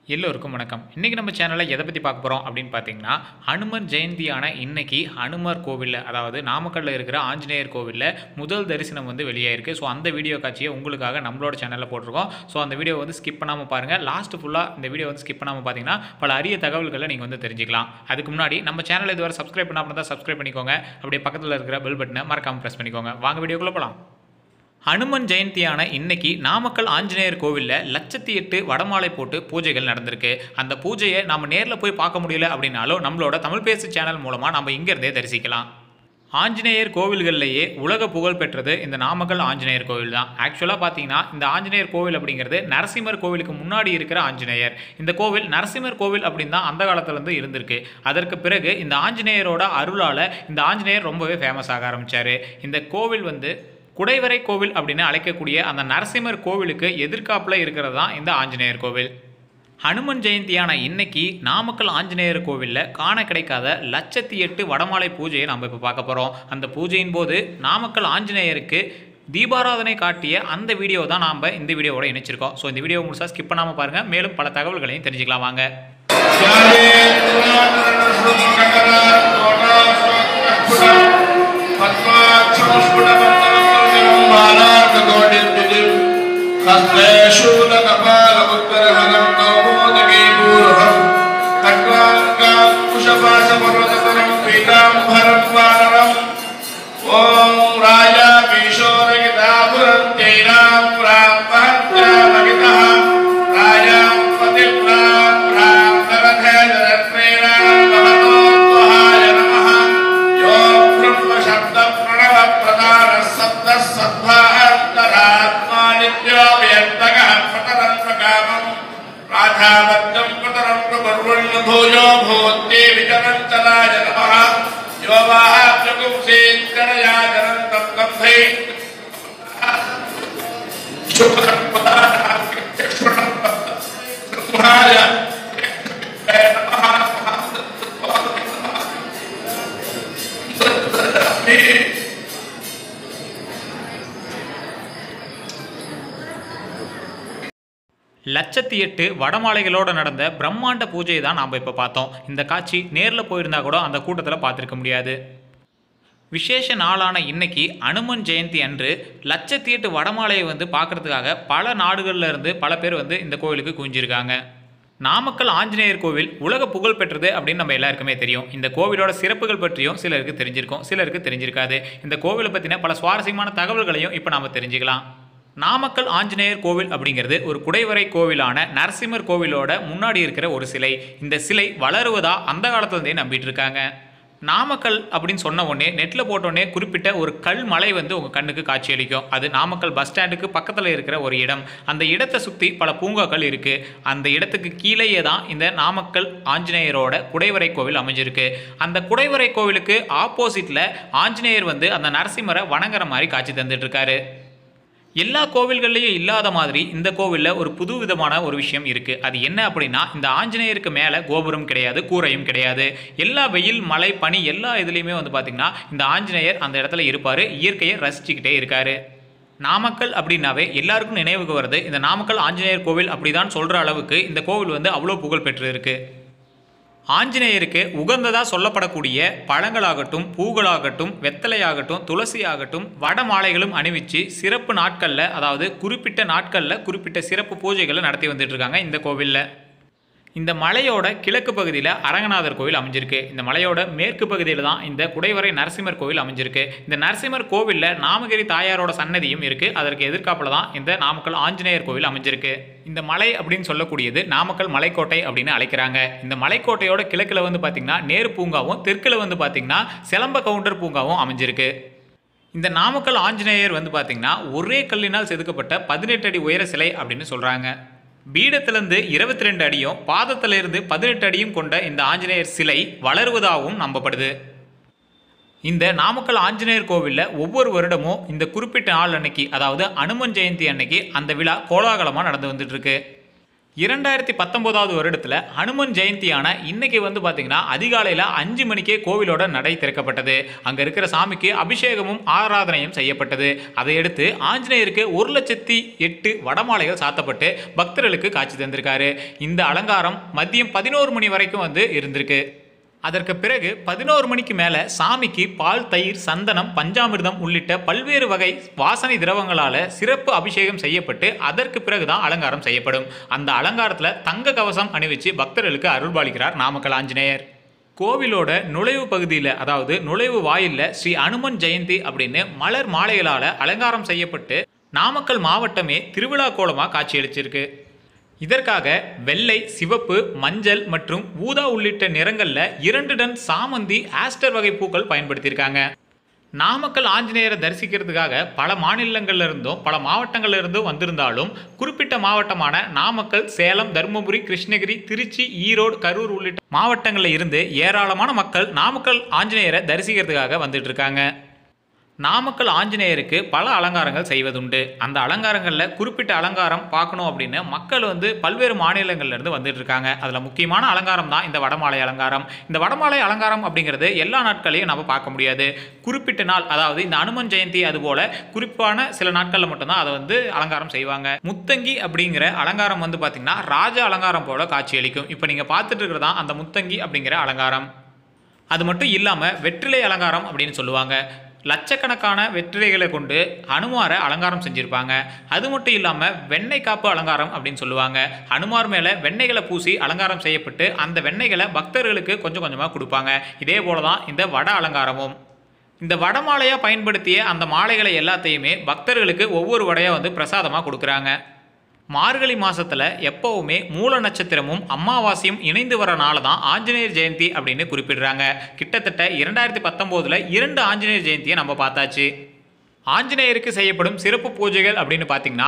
எல்லோருக்கும் வணக்கம் இன்றைக்கி நம்ம சேனலில் எதை பற்றி பார்க்க போகிறோம் அப்படின்னு பார்த்தீங்கன்னா ஹனுமன் ஜெயந்தியான இன்னைக்கு ஹனுமர் கோவிலில் அதாவது நாமக்கல்லில் இருக்கிற ஆஞ்சநேயர் கோவிலில் முதல் தரிசனம் வந்து வெளியாயிருக்கு ஸோ அந்த வீடியோ காட்சியை உங்களுக்காக நம்மளோட சேனலில் போட்டிருக்கோம் ஸோ அந்த வீடியோ வந்து ஸ்கிப் பண்ணாமல் பாருங்கள் லாஸ்ட் ஃபுல்லாக இந்த வீடியோ வந்து ஸ்கிப் பண்ணாமல் பார்த்தீங்கன்னா பல அரிய தகவல்களை நீங்கள் வந்து தெரிஞ்சுக்கலாம் அதுக்கு முன்னாடி நம்ம சேனலை இதுவரை சப்ஸ்கிரைப் பண்ணாமல் தான் சப்ஸ்கிரைப் பண்ணிக்கோங்க அப்படியே பக்கத்தில் இருக்கிற பெல் பட்டனை மறக்காமல் ப்ரெஸ் பண்ணிக்கோங்க வாங்க வீடியோக்குள்ளே போகலாம் ஹனுமன் ஜெயந்தியான இன்னைக்கு நாமக்கல் ஆஞ்சநேயர் கோவிலில் லட்சத்தி எட்டு வடமாலை போட்டு பூஜைகள் நடந்திருக்கு அந்த பூஜையை நம்ம நேரில் போய் பார்க்க முடியல அப்படின்னாலும் நம்மளோட தமிழ் பேசு சேனல் மூலமாக நம்ம இங்கேருந்தே தரிசிக்கலாம் ஆஞ்சநேயர் கோவில்கள்லேயே உலக புகழ் பெற்றது இந்த நாமக்கல் ஆஞ்சநேயர் கோவில் தான் ஆக்சுவலாக பார்த்தீங்கன்னா இந்த ஆஞ்சநேயர் கோவில் அப்படிங்கிறது நரசிம்மர் கோவிலுக்கு முன்னாடி இருக்கிற ஆஞ்சநேயர் இந்த கோவில் நரசிம்மர் கோவில் அப்படின்னு தான் அந்த காலத்துலேருந்து இருந்திருக்கு அதற்கு பிறகு இந்த ஆஞ்சநேயரோட அருளால் இந்த ஆஞ்சநேயர் ரொம்பவே ஃபேமஸ் ஆக ஆரம்பித்தார் இந்த கோவில் வந்து குடைவரை கோவில் அப்படின்னு அழைக்கக்கூடிய அந்த நரசிம்மர் கோவிலுக்கு எதிர்காப்பில் இருக்கிறது தான் இந்த ஆஞ்சநேயர் கோவில் ஹனுமன் ஜெயந்தியான இன்னைக்கு நாமக்கல் ஆஞ்சநேயர் கோவிலில் காண கிடைக்காத லட்சத்தி எட்டு வடமாலை பூஜையை நம்ம இப்போ பார்க்க போகிறோம் அந்த பூஜையின் போது நாமக்கல் ஆஞ்சநேயருக்கு தீபாராதனை காட்டிய அந்த வீடியோ தான் நாம் இந்த வீடியோவோட இணைச்சிருக்கோம் ஸோ இந்த வீடியோ முழுசாக ஸ்கிப் பண்ணாமல் பாருங்கள் மேலும் பல தகவல்களையும் தெரிஞ்சுக்கலாம் வாங்க ఓం రాజా భీషోరగితాపురంతైనాం ప్రాప్తహత్యామగితః రాజాం పతివ్రాం ప్రాప్తరథేజరత్నేనాం భవతోత్వహాయ నమః యో బ్రహ్మ శబ్ద ప్రణవ ప్రధాన శబ్ద సద్భాంతరాత్మా నిత్యో వ్యక్తగః పతరంతకామం రాధాబద్ధం పతరం ప్రబర్వణ్య భూయో భూత్తే విజనంతరాయ నమః यो वाहाप्यकुंसेत्करया जनन्तं गन्धै शुभ्रमाय லட்சத்தி எட்டு வடமாலைகளோடு நடந்த பிரம்மாண்ட பூஜையை தான் நாம் இப்போ பார்த்தோம் இந்த காட்சி நேரில் போயிருந்தா கூட அந்த கூட்டத்தில் பார்த்துருக்க முடியாது விசேஷ நாளான இன்னைக்கு அனுமன் ஜெயந்தி அன்று லட்சத்தி எட்டு வடமாலையை வந்து பார்க்கறதுக்காக பல நாடுகள்ல இருந்து பல பேர் வந்து இந்த கோவிலுக்கு குவிஞ்சிருக்காங்க நாமக்கல் ஆஞ்சநேயர் கோவில் உலக புகழ் பெற்றது அப்படின்னு நம்ம எல்லாருக்குமே தெரியும் இந்த கோவிலோட சிறப்புகள் பற்றியும் சிலருக்கு தெரிஞ்சிருக்கும் சிலருக்கு தெரிஞ்சிருக்காது இந்த கோவிலை பற்றின பல சுவாரஸ்யமான தகவல்களையும் இப்போ நாம் தெரிஞ்சுக்கலாம் நாமக்கல் ஆஞ்சநேயர் கோவில் அப்படிங்கிறது ஒரு குடைவரை கோவிலான நரசிம்மர் கோவிலோட முன்னாடி இருக்கிற ஒரு சிலை இந்த சிலை வளருவதா அந்த காலத்துலேருந்தே நம்பிட்டு இருக்காங்க நாமக்கல் அப்படின்னு சொன்ன உடனே நெட்டில் போட்டோடனே குறிப்பிட்ட ஒரு கல் மலை வந்து உங்கள் கண்ணுக்கு காட்சியளிக்கும் அது நாமக்கல் பஸ் ஸ்டாண்டுக்கு பக்கத்தில் இருக்கிற ஒரு இடம் அந்த இடத்தை சுற்றி பல பூங்காக்கள் இருக்குது அந்த இடத்துக்கு கீழேயே தான் இந்த நாமக்கல் ஆஞ்சநேயரோட குடைவரை கோவில் அமைஞ்சிருக்கு அந்த குடைவரை கோவிலுக்கு ஆப்போசிட்டில் ஆஞ்சநேயர் வந்து அந்த நரசிம்மரை வணங்குற மாதிரி காட்சி தந்துட்டு இருக்காரு எல்லா கோவில்கள்லையும் இல்லாத மாதிரி இந்த கோவிலில் ஒரு புது விதமான ஒரு விஷயம் இருக்குது அது என்ன அப்படின்னா இந்த ஆஞ்சநேயருக்கு மேலே கோபுரம் கிடையாது கூரையும் கிடையாது எல்லா வெயில் மழை பனி எல்லா இதுலேயுமே வந்து பார்த்திங்கன்னா இந்த ஆஞ்சநேயர் அந்த இடத்துல இருப்பார் இயற்கையை ரசிச்சுக்கிட்டே இருக்காரு நாமக்கல் அப்படின்னாவே எல்லாருக்கும் நினைவுக்கு வருது இந்த நாமக்கல் ஆஞ்சநேயர் கோவில் அப்படிதான் சொல்கிற அளவுக்கு இந்த கோவில் வந்து அவ்வளோ புகழ் பெற்று இருக்கு ஆஞ்சநேயருக்கு உகந்ததாக சொல்லப்படக்கூடிய பழங்களாகட்டும் பூக்களாகட்டும் வெத்தலையாகட்டும் துளசி ஆகட்டும் வட மாலைகளும் அணிவிச்சு சிறப்பு நாட்களில் அதாவது குறிப்பிட்ட நாட்களில் குறிப்பிட்ட சிறப்பு பூஜைகளை நடத்தி வந்துட்டு இருக்காங்க இந்த கோவிலில் இந்த மலையோட கிழக்கு பகுதியில் அரங்கநாதர் கோவில் அமைஞ்சிருக்கு இந்த மலையோட மேற்கு பகுதியில் தான் இந்த குடைவரை நரசிம்மர் கோவில் அமைஞ்சிருக்கு இந்த நரசிம்மர் கோவிலில் நாமகிரி தாயாரோட சன்னதியும் இருக்குது அதற்கு எதிர்க்காப்பில் தான் இந்த நாமக்கல் ஆஞ்சநேயர் கோவில் அமைஞ்சிருக்கு இந்த மலை அப்படின்னு சொல்லக்கூடியது நாமக்கல் மலைக்கோட்டை அப்படின்னு அழைக்கிறாங்க இந்த மலைக்கோட்டையோட கிழக்கில் வந்து பார்த்திங்கன்னா நேரு பூங்காவும் தெற்கில் வந்து பார்த்திங்கன்னா சிலம்ப கவுண்டர் பூங்காவும் அமைஞ்சிருக்கு இந்த நாமக்கல் ஆஞ்சநேயர் வந்து பார்த்திங்கன்னா ஒரே கல்லினால் செதுக்கப்பட்ட பதினெட்டு அடி உயர சிலை அப்படின்னு சொல்கிறாங்க பீடத்திலிருந்து இருபத்தி ரெண்டு அடியும் பாதத்திலிருந்து பதினெட்டு அடியும் கொண்ட இந்த ஆஞ்சநேயர் சிலை வளருவதாகவும் நம்பப்படுது இந்த நாமக்கல் ஆஞ்சநேயர் கோவிலில் ஒவ்வொரு வருடமும் இந்த குறிப்பிட்ட நாள் அன்னைக்கு அதாவது அனுமன் ஜெயந்தி அன்னைக்கு அந்த விழா கோலாகலமாக நடந்து வந்துட்டு இருக்கு இரண்டாயிரத்தி பத்தொம்போதாவது வருடத்தில் ஹனுமன் ஜெயந்தியான இன்னைக்கு வந்து பார்த்தீங்கன்னா அதிகாலையில் அஞ்சு மணிக்கே கோவிலோட நடை திறக்கப்பட்டது அங்கே இருக்கிற சாமிக்கு அபிஷேகமும் ஆராதனையும் செய்யப்பட்டது அதையடுத்து ஆஞ்சநேயருக்கு ஒரு லட்சத்தி எட்டு வடமாலைகள் சாத்தப்பட்டு பக்தர்களுக்கு காட்சி தந்திருக்காரு இந்த அலங்காரம் மதியம் பதினோரு மணி வரைக்கும் வந்து இருந்திருக்கு அதற்கு பிறகு பதினோரு மணிக்கு மேலே சாமிக்கு பால் தயிர் சந்தனம் பஞ்சாமிர்தம் உள்ளிட்ட பல்வேறு வகை வாசனை திரவங்களால் சிறப்பு அபிஷேகம் செய்யப்பட்டு அதற்கு பிறகு தான் அலங்காரம் செய்யப்படும் அந்த அலங்காரத்தில் தங்க கவசம் அணிவிச்சு பக்தர்களுக்கு அருள்பாலிக்கிறார் நாமக்கல் ஆஞ்சநேயர் கோவிலோட நுழைவு பகுதியில் அதாவது நுழைவு வாயிலில் ஸ்ரீ அனுமன் ஜெயந்தி அப்படின்னு மலர் மாலைகளால் அலங்காரம் செய்யப்பட்டு நாமக்கல் மாவட்டமே திருவிழா கோலமாக காட்சியளிச்சிருக்கு இதற்காக வெள்ளை சிவப்பு மஞ்சள் மற்றும் ஊதா உள்ளிட்ட நிறங்களில் இரண்டு டன் சாமந்தி ஆஸ்டர் வகை பூக்கள் பயன்படுத்தியிருக்காங்க நாமக்கல் ஆஞ்சநேயரை தரிசிக்கிறதுக்காக பல மாநிலங்கள்ல இருந்தும் பல மாவட்டங்கள்ல இருந்தும் வந்திருந்தாலும் குறிப்பிட்ட மாவட்டமான நாமக்கல் சேலம் தருமபுரி கிருஷ்ணகிரி திருச்சி ஈரோடு கரூர் உள்ளிட்ட மாவட்டங்களில் இருந்து ஏராளமான மக்கள் நாமக்கல் ஆஞ்சநேயரை தரிசிக்கிறதுக்காக வந்துட்டு இருக்காங்க நாமக்கல் ஆஞ்சநேயருக்கு பல அலங்காரங்கள் செய்வதுண்டு அந்த அலங்காரங்களில் குறிப்பிட்ட அலங்காரம் பார்க்கணும் அப்படின்னு மக்கள் வந்து பல்வேறு மாநிலங்கள்ல இருந்து வந்துட்டு இருக்காங்க அதில் முக்கியமான அலங்காரம் தான் இந்த வடமாலை அலங்காரம் இந்த வடமாலை அலங்காரம் அப்படிங்கிறது எல்லா நாட்களையும் நம்ம பார்க்க முடியாது குறிப்பிட்ட நாள் அதாவது இந்த அனுமன் ஜெயந்தி அதுபோல குறிப்பான சில நாட்களில் மட்டும்தான் அதை வந்து அலங்காரம் செய்வாங்க முத்தங்கி அப்படிங்கிற அலங்காரம் வந்து பார்த்திங்கன்னா ராஜ அலங்காரம் போல காட்சியளிக்கும் இப்போ நீங்கள் பார்த்துட்டு இருக்கிறது தான் அந்த முத்தங்கி அப்படிங்கிற அலங்காரம் அது மட்டும் இல்லாமல் வெற்றிலை அலங்காரம் அப்படின்னு சொல்லுவாங்க லட்சக்கணக்கான வெற்றிலைகளை கொண்டு அனுமாரை அலங்காரம் செஞ்சுருப்பாங்க அது மட்டும் இல்லாமல் வெண்ணெய் காப்பு அலங்காரம் அப்படின்னு சொல்லுவாங்க அனுமார் மேலே வெண்ணெய்களை பூசி அலங்காரம் செய்யப்பட்டு அந்த வெண்ணெய்களை பக்தர்களுக்கு கொஞ்சம் கொஞ்சமாக கொடுப்பாங்க இதே போல தான் இந்த வட அலங்காரமும் இந்த வடமாலையாக பயன்படுத்திய அந்த மாலைகளை எல்லாத்தையுமே பக்தர்களுக்கு ஒவ்வொரு வடையாக வந்து பிரசாதமாக கொடுக்குறாங்க மார்கழி மாசத்துல எப்பவுமே மூல நட்சத்திரமும் அமாவாசையும் இணைந்து வர நாள் தான் ஆஞ்சநேயர் ஜெயந்தி அப்படின்னு குறிப்பிடுறாங்க கிட்டத்தட்ட இரண்டாயிரத்தி பத்தொம்போதுல இரண்டு ஆஞ்சநேயர் ஜெயந்தியை நம்ம பார்த்தாச்சு ஆஞ்சநேயருக்கு செய்யப்படும் சிறப்பு பூஜைகள் அப்படின்னு பார்த்தீங்கன்னா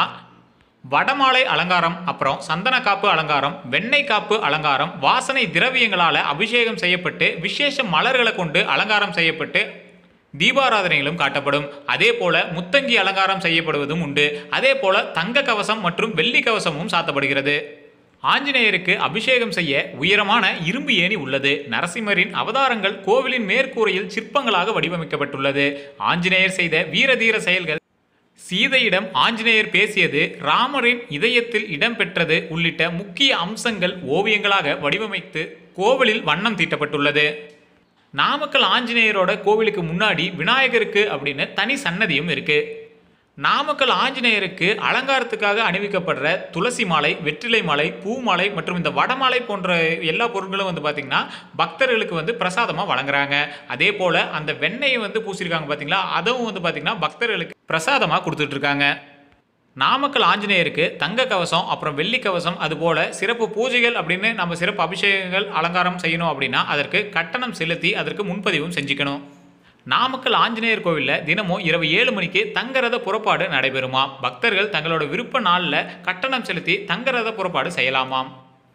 வடமாலை அலங்காரம் அப்புறம் சந்தன காப்பு அலங்காரம் வெண்ணெய் காப்பு அலங்காரம் வாசனை திரவியங்களால் அபிஷேகம் செய்யப்பட்டு விசேஷ மலர்களை கொண்டு அலங்காரம் செய்யப்பட்டு தீபாராதனைகளும் காட்டப்படும் அதே போல முத்தங்கி அலங்காரம் செய்யப்படுவதும் உண்டு அதே போல தங்க கவசம் மற்றும் வெள்ளி கவசமும் சாத்தப்படுகிறது ஆஞ்சநேயருக்கு அபிஷேகம் செய்ய உயரமான இரும்பு ஏணி உள்ளது நரசிம்மரின் அவதாரங்கள் கோவிலின் மேற்கூரையில் சிற்பங்களாக வடிவமைக்கப்பட்டுள்ளது ஆஞ்சநேயர் செய்த வீரதீர செயல்கள் சீதையிடம் ஆஞ்சநேயர் பேசியது ராமரின் இதயத்தில் இடம்பெற்றது உள்ளிட்ட முக்கிய அம்சங்கள் ஓவியங்களாக வடிவமைத்து கோவிலில் வண்ணம் தீட்டப்பட்டுள்ளது நாமக்கல் ஆஞ்சநேயரோட கோவிலுக்கு முன்னாடி விநாயகருக்கு அப்படின்னு தனி சன்னதியும் இருக்கு நாமக்கல் ஆஞ்சநேயருக்கு அலங்காரத்துக்காக அணிவிக்கப்படுற துளசி மாலை வெற்றிலை மாலை பூ மாலை மற்றும் இந்த வடமாலை போன்ற எல்லா பொருட்களும் வந்து பார்த்திங்கன்னா பக்தர்களுக்கு வந்து பிரசாதமாக வழங்குறாங்க அதே போல் அந்த வெண்ணெயை வந்து பூசியிருக்காங்க பார்த்தீங்களா அதுவும் வந்து பார்த்திங்கன்னா பக்தர்களுக்கு பிரசாதமாக கொடுத்துட்டு இருக்காங்க நாமக்கல் ஆஞ்சநேயருக்கு தங்க கவசம் அப்புறம் வெள்ளி கவசம் அதுபோல சிறப்பு பூஜைகள் அப்படின்னு நம்ம சிறப்பு அபிஷேகங்கள் அலங்காரம் செய்யணும் அப்படின்னா அதற்கு கட்டணம் செலுத்தி அதற்கு முன்பதிவும் செஞ்சுக்கணும் நாமக்கல் ஆஞ்சநேயர் கோவிலில் தினமும் இரவு ஏழு மணிக்கு தங்கரத புறப்பாடு நடைபெறுமாம் பக்தர்கள் தங்களோட விருப்ப நாளில் கட்டணம் செலுத்தி தங்கரத புறப்பாடு செய்யலாமாம்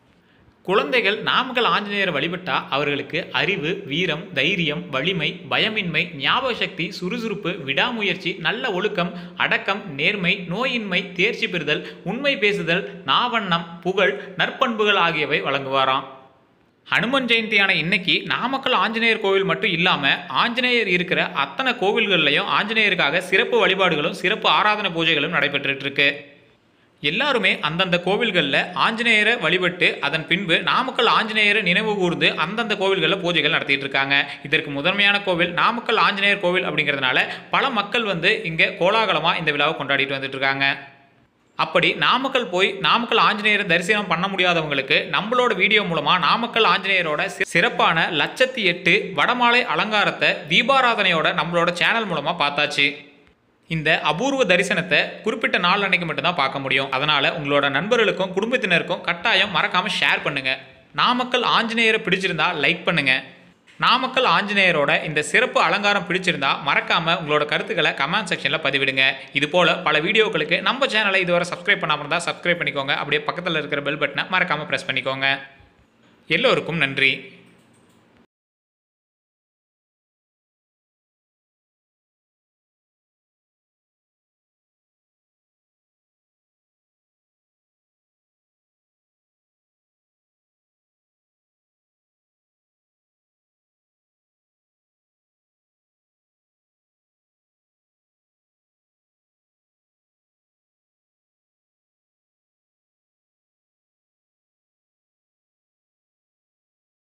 குழந்தைகள் நாமக்கல் ஆஞ்சநேயரை வழிபட்டா அவர்களுக்கு அறிவு வீரம் தைரியம் வலிமை பயமின்மை ஞாபக சக்தி சுறுசுறுப்பு விடாமுயற்சி நல்ல ஒழுக்கம் அடக்கம் நேர்மை நோயின்மை தேர்ச்சி பெறுதல் உண்மை பேசுதல் நாவண்ணம் புகழ் நற்பண்புகள் ஆகியவை வழங்குவாராம் ஹனுமன் ஜெயந்தியான இன்னைக்கு நாமக்கல் ஆஞ்சநேயர் கோவில் மட்டும் இல்லாமல் ஆஞ்சநேயர் இருக்கிற அத்தனை கோவில்கள்லையும் ஆஞ்சநேயருக்காக சிறப்பு வழிபாடுகளும் சிறப்பு ஆராதனை பூஜைகளும் நடைபெற்றுட்டு இருக்கு எல்லாருமே அந்தந்த கோவில்களில் ஆஞ்சநேயரை வழிபட்டு அதன் பின்பு நாமக்கல் ஆஞ்சநேயரை நினைவு கூர்ந்து அந்தந்த கோவில்களில் பூஜைகள் நடத்திட்டு இருக்காங்க இதற்கு முதன்மையான கோவில் நாமக்கல் ஆஞ்சநேயர் கோவில் அப்படிங்கிறதுனால பல மக்கள் வந்து இங்கே கோலாகலமாக இந்த விழாவை கொண்டாடிட்டு வந்துட்டு இருக்காங்க அப்படி நாமக்கல் போய் நாமக்கல் ஆஞ்சநேயரை தரிசனம் பண்ண முடியாதவங்களுக்கு நம்மளோட வீடியோ மூலமாக நாமக்கல் ஆஞ்சநேயரோட சி- சிறப்பான லட்சத்தி எட்டு வடமாலை அலங்காரத்தை தீபாராதனையோட நம்மளோட சேனல் மூலமாக பார்த்தாச்சு இந்த அபூர்வ தரிசனத்தை குறிப்பிட்ட நாள் அன்னைக்கு மட்டும்தான் பார்க்க முடியும் அதனால் உங்களோட நண்பர்களுக்கும் குடும்பத்தினருக்கும் கட்டாயம் மறக்காமல் ஷேர் பண்ணுங்கள் நாமக்கல் ஆஞ்சநேயரை பிடிச்சிருந்தா லைக் பண்ணுங்கள் நாமக்கல் ஆஞ்சநேயரோட இந்த சிறப்பு அலங்காரம் பிடிச்சிருந்தா மறக்காம உங்களோட கருத்துக்களை கமெண்ட் செக்ஷனில் பதிவிடுங்க இது போல பல வீடியோக்களுக்கு நம்ம சேனலை இதுவரை சப்ஸ்கிரைப் பண்ணாமல் இருந்தால் சப்ஸ்கிரைப் பண்ணிக்கோங்க அப்படியே பக்கத்தில் இருக்கிற பெல் பட்டனை மறக்காம ப்ரெஸ் பண்ணிக்கோங்க எல்லோருக்கும் நன்றி